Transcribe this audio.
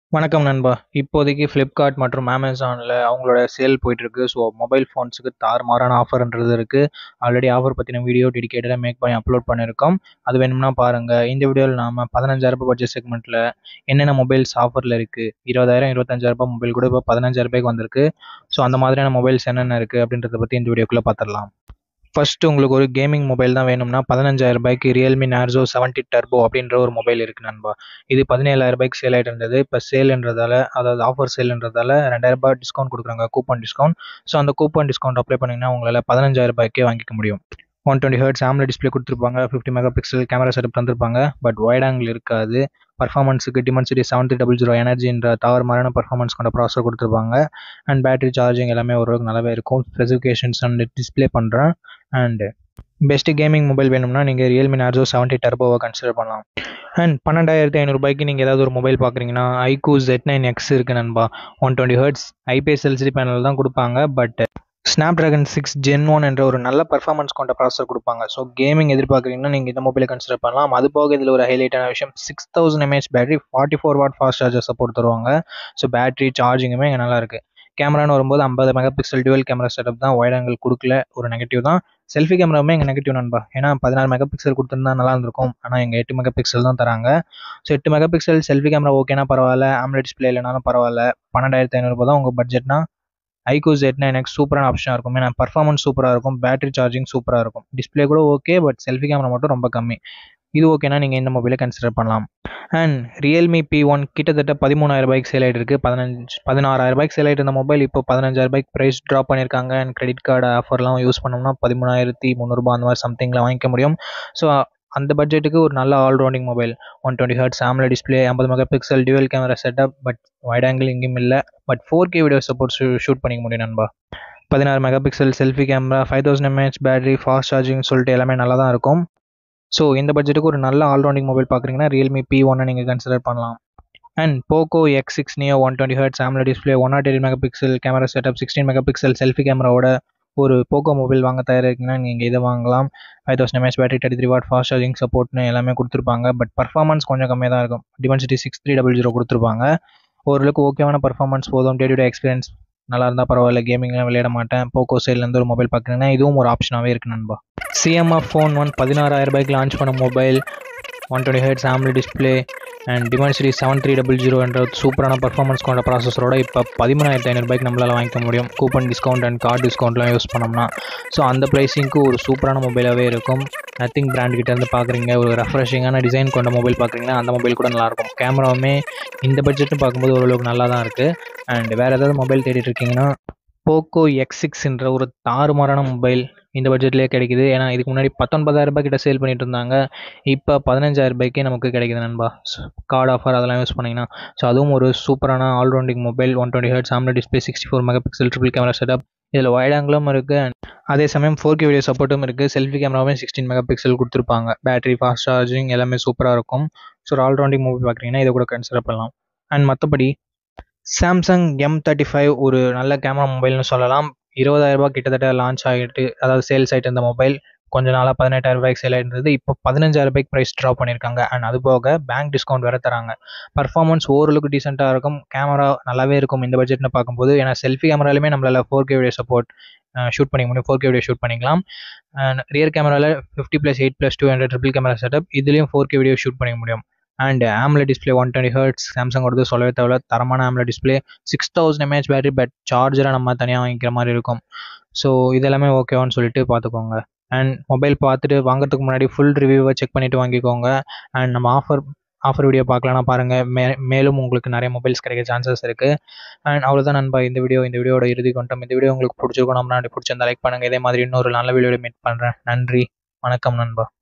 வணக்கம் நண்பா இப்போதைக்கு ஃப்ளிப்கார்ட் மற்றும் அமேசானில் அவங்களோட சேல் போயிட்டுருக்கு ஸோ மொபைல் ஃபோன்ஸுக்கு தாறுமாறான ஆஃபர்ன்றது இருக்குது ஆல்ரெடி ஆஃபர் பற்றின வீடியோ டெடிக்கேட்டடாக மேக் பண்ணி அப்லோட் பண்ணியிருக்கோம் அது வேணும்னா பாருங்கள் இந்த வீடியோவில் நாம் பதினஞ்சாயிரம் ரூபாய் பட்ஜெட் செக்மெண்ட்டில் என்னென்ன மொபைல்ஸ் ஆஃபரில் இருக்குது இருபதாயிரம் இருபத்தஞ்சாயிரம் ரூபாய் மொபைல் கூட இப்போ பதினஞ்சாயிரம் ரூபாய்க்கு வந்திருக்கு ஸோ அந்த மாதிரியான மொபைல்ஸ் என்னென்ன இருக்குது அப்படின்றத பற்றி இந்த வீடியோக்குள்ளே பார்த்துடலாம் ஃபஸ்ட்டு உங்களுக்கு ஒரு கேமிங் மொபைல் தான் வேணும்னா பதினஞ்சாயிரம் ரூபாய்க்கு ரியல்மி நார்சோ செவன்ட்டி டர்போ அப்படின்ற ஒரு மொபைல் இருக்குது நண்பா இது பதினேழாயிரம் ரூபாய்க்கு சேல் ஆகிட்டு இருந்தது இப்போ சேல்ன்றதால அதாவது ஆஃபர் சேல்ன்றதால ரெண்டாயிரம் ரூபாய் டிஸ்கவுண்ட் கொடுக்குறாங்க கூப்பன் டிஸ்கவுண்ட் ஸோ அந்த கூப்பன் டிஸ்கவுண்ட் அப்ளை பண்ணிங்கன்னா உங்களால் பதினஞ்சாயிரம் ரூபாய்க்கே வாங்கிக்க முடியும் one twenty hertz AMOLED display கொடுத்துருப்பாங்க fifty mega pixel camera setup தந்திருப்பாங்க பட் வைட் ஆங்கிள் இருக்காது பர்ஃபார்மன்ஸுக்கு Dimensity seven three double zero எனர்ஜின்ற தாறுமாறான பர்ஃபார்மன்ஸ் கொண்ட ப்ராசர் கொடுத்துருப்பாங்க அண்ட் பேட்டரி சார்ஜிங் எல்லாமே ஓரளவுக்கு நல்லாவே இருக்கும் ஸ்பெசிஃபிகேஷன்ஸ் அண்ட் டிஸ்பிளே பண்ணுறேன் அண்ட் பெஸ்ட்டு கேமிங் மொபைல் வேணும்னா நீங்கள் ரியல்மி நார்ஜோ செவன்ட்டி டர்போவை கன்சிடர் பண்ணலாம் அண்ட் பன்னெண்டாயிரத்தி ஐநூறுபாய்க்கு நீங்கள் ஏதாவது ஒரு மொபைல் பார்க்குறீங்கன்னா ஐக்கூ ஜெட் நைன் எக்ஸ் இருக்குது நண்பா one twenty hertz IPS LCD panel தான் கொடுப்பாங்க but Snapdragon six gen one என்ற ஒரு நல்ல பர்ஃபார்மன்ஸ் கொண்ட ப்ராசர் கொடுப்பாங்க ஸோ கேமிங் எதிர்பார்க்குறீங்கன்னா நீங்கள் இந்த மொபைலை கன்சிடர் பண்ணலாம் அது போக இதில் ஒரு ஹைலைட்டான விஷயம் six thousand mAh battery forty four watt fast charger support தருவாங்க ஸோ பேட்டரி சார்ஜிங்குமே இங்கே நல்லா இருக்குது கேமரான்னு வரும்போது ஐம்பது mega pixel dual camera setup தான் வைட் ஆங்கிள் கொடுக்கல ஒரு நெகட்டிவ் தான் செல்ஃபி கேமராவுமே எங்கள் நெகட்டிவ் நண்பா ஏன்னா பதினாறு மெகா பிக்சல் கொடுத்துருந்தா நல்லா இருந்திருக்கும் ஆனால் எங்கள் எட்டு மெகா பிக்சல் தான் தராங்க ஸோ எட்டு மெகா பிக்சல் செல்ஃபி கேமரா ஓகேனா பரவாயில்ல ஆம்லெட் டிஸ்பிளே இல்லைனாலும் பரவாயில்ல பன்னெண்டாயிரத்தி ஐநூறுபா தான் உங்கள் பட்ஜெட்னா ஐகோ ஜெட் நைன் எக்ஸ் சூப்பரான ஆப்ஷனாக இருக்கும் ஏன்னா பர்ஃபார்மன்ஸ் சூப்பராக இருக்கும் பேட்டரி சார்ஜிங் சூப்பராக இருக்கும் டிஸ்பிளே கூட ஓகே பட் செல்ஃபி கேமரா மட்டும் ரொம்ப கம்மி இது ஓகேனா நீங்கள் இந்த மொபைலை கன்சிடர் பண்ணலாம் அண்ட் ரியல்மி பி ஒன் கிட்டத்தட்ட பதிமூணாயிரம் ரூபாய்க்கு சேல் ஆகிட்டு இருக்குது பதினஞ்சு பதினாறாயிரம் ரூபாய்க்கு சேல் ஆகிட்டு இருந்த மொபைல் இப்போ பதினஞ்சாயிரம் ரூபாய்க்கு ப்ரைஸ் ட்ராப் பண்ணியிருக்காங்க அண்ட் கிரெடிட் கார்டு ஆஃபர்லாம் யூஸ் பண்ணோம்னா பதிமூணாயிரத்தி முந்நூறுபா அந்த மாதிரி சம்திங்கில் வாங்கிக்க முடியும் ஸோ அந்த பட்ஜெட்டுக்கு ஒரு நல்ல all rounding mobile one twenty hertz AMOLED display ஐம்பது mega pixel dual camera setup but wide angle எங்கேயும் இல்லை but four K video support shoot பண்ணிக்க முடியும் நண்பா பதினாறு mega pixel selfie camera five thousand mAh battery fast charging சொல்லிட்டு எல்லாமே நல்லா தான் இருக்கும் ஸோ இந்த பட்ஜெட்டுக்கு ஒரு நல்ல ஆல்ரவுண்டிங் மொபைல் பார்க்குறீங்கன்னா ரியல்மி பி ஒன்னை நீங்கள் கன்சிடர் பண்ணலாம் and Poco X six Neo one twenty hertz AMOLED display one naught eight mega pixel camera setup sixteen mega pixel selfie கேமராவோட ஒரு போக்கோ மொபைல் வாங்க தயாரிக்கீங்கன்னா நீங்கள் இதை வாங்கலாம் five thousand mAh battery thirty three watt fast charging சப்போர்ட்னு எல்லாமே கொடுத்துருப்பாங்க பட் பர்ஃபார்மன்ஸ் கொஞ்சம் கம்மியாக தான் இருக்கும் Dimensity six three double zero கொடுத்துருப்பாங்க ஓரளவுக்கு ஓகேவான பர்ஃபார்மன்ஸ் போதும் டே டு டே எக்ஸ்பீரியன்ஸ் நல்லா இருந்தால் பரவாயில்ல கேமிங்லாம் விளையாட மாட்டேன் போக்கோ சைட்லேருந்து ஒரு மொபைல் பார்க்குறீங்கன்னா இதுவும் ஒரு ஆப்ஷனாகவே இருக்குது நண்பா சிஎம்எஃப் ஃபோன் ஒன் பதினாறாயிரம் ரூபாய்க்கு லான்ச் பண்ண mobile one twenty hertz AMOLED display and Dimensity seven three double zero என்ற சூப்பரான பர்ஃபார்மன்ஸ் கொண்ட ப்ராசஸரோட இப்போ பதிமூணாயிரத்தி ஐநூறுபாய்க்கு நம்மளால் வாங்கிக்க முடியும் கூப்பன் டிஸ்கவுண்ட் அண்ட் கார்டு டிஸ்கவுண்ட்லாம் யூஸ் பண்ணோம்னா ஸோ அந்த ப்ரைஸிங்க்கு ஒரு சூப்பரான மொபைலாகவே இருக்கும் நத்திங் பிராண்ட் கிட்டேருந்து பார்க்குறீங்க ஒரு ரெஃப்ரெஷிங்கான டிசைன் கொண்ட மொபைல் பார்க்குறீங்கன்னா அந்த மொபைல் கூட நல்லாயிருக்கும் கேமராவுமே இந்த பட்ஜெட்னு பார்க்கும்போது ஓரளவுக்கு நல்லா தான் இருக்குது அண்ட் வேறு ஏதாவது மொபைல் தேடிட்டு இருக்கீங்கன்னா போக்கோ எக்ஸ் சிக்ஸ்ன்ற ஒரு தாறுமாறான மொபைல் இந்த பட்ஜெட்லேயே கிடைக்குது ஏன்னா இதுக்கு முன்னாடி பத்தொன்பதாயிரம் ரூபாய் கிட்ட சேல் பண்ணிட்டு இருந்தாங்க இப்போ பதினஞ்சாயிரம் ரூபாய்க்கே நமக்கு கிடைக்குது நண்பா கார்டு ஆஃபர் அதெல்லாம் யூஸ் பண்ணிங்கன்னா ஸோ அதுவும் ஒரு சூப்பரான all rounding mobile one twenty hertz AMOLED display sixty four mega pixel triple camera setup இதில் வைட் ஆங்கிளும் இருக்குது அதே சமயம் ஃபோர் கே வீடியோ சப்போர்ட்டும் இருக்குது செல்ஃபி கேமராவும் சிக்ஸ்டீன் மெகா பிக்சல் கொடுத்துருப்பாங்க பேட்டரி ஃபாஸ்ட் சார்ஜிங் எல்லாமே சூப்பராக இருக்கும் ஸோ ஒரு ஆல்ரவுண்டிங் மொபைல் பார்க்குறீங்கன்னா இதை கூட கன்சிடர் பண்ணலாம் அண்ட் மற்றபடி சாம்சங் எம் தேர்ட்டி ஃபைவ் ஒரு நல்ல கேமரா மொபைல்னு சொல்லலாம் இருபதாயிரம் ரூபாய் கிட்டத்தட்ட லான்ச் ஆகிட்டு அதாவது சேல்ஸ் ஆகிட்டு இருந்த மொபைல் கொஞ்ச நாளாக பதினெட்டாயிரம் ரூபாய்க்கு சேல் ஆகிருந்தது இப்போ பதினஞ்சாயிரம் ரூபாய்க்கு ப்ரைஸ் ட்ராப் பண்ணியிருக்காங்க அண்ட் அது போக பேங்க் டிஸ்கவுண்ட் வேறு தராங்க பர்ஃபார்மன்ஸ் ஓரளவுக்கு டீசெண்டாக இருக்கும் கேமரா நல்லாவே இருக்கும் இந்த பட்ஜெட்னு பார்க்கும்போது ஏன்னா செல்ஃபி கேமராலுமே நம்மளால் four K video support shoot பண்ணிக்க முடியும் ஃபோர் கே வீடியோ ஷூட் பண்ணிக்கலாம் ரியர் கேமராவில் fifty plus eight plus two hundred triple camera setup இதுலேயும் ஃபோர் கே வீடியோ ஷூட் பண்ணிக்க முடியும் and AMOLED display one twenty hertz சாம்சங்கோடது சொல்லவே தேவையில்ல தரமான AMOLED display six thousand mAh battery but சார்ஜரை நம்ம தனியாக வாங்கிக்கிற மாதிரி இருக்கும் ஸோ இதெல்லாமே ஓகேவான்னு சொல்லிட்டு பார்த்துக்கோங்க அண்ட் மொபைல் பார்த்துட்டு வாங்குறதுக்கு முன்னாடி ஃபுல் ரிவ்யூவை செக் பண்ணிவிட்டு வாங்கிக்கோங்க அண்ட் நம்ம ஆஃபர் ஆஃபர் வீடியோ பார்க்கலாம்னா பாருங்கள் மே மேலும் உங்களுக்கு நிறைய மொபைல்ஸ் கிடைக்க சான்சஸ் இருக்குது அண்ட் அவ்வளோதான் நண்பா இந்த வீடியோ இந்த வீடியோட இறுதி கொண்டோம் இந்த வீடியோ உங்களுக்கு பிடிச்சிருக்கும் நம்ம பிடிச்சிருந்தா லைக் பண்ணுங்கள் இதே மாதிரி இன்னொரு நல்ல வீடியோவில் மீட் பண்ணுறேன் நன்றி வணக்கம் நண்பா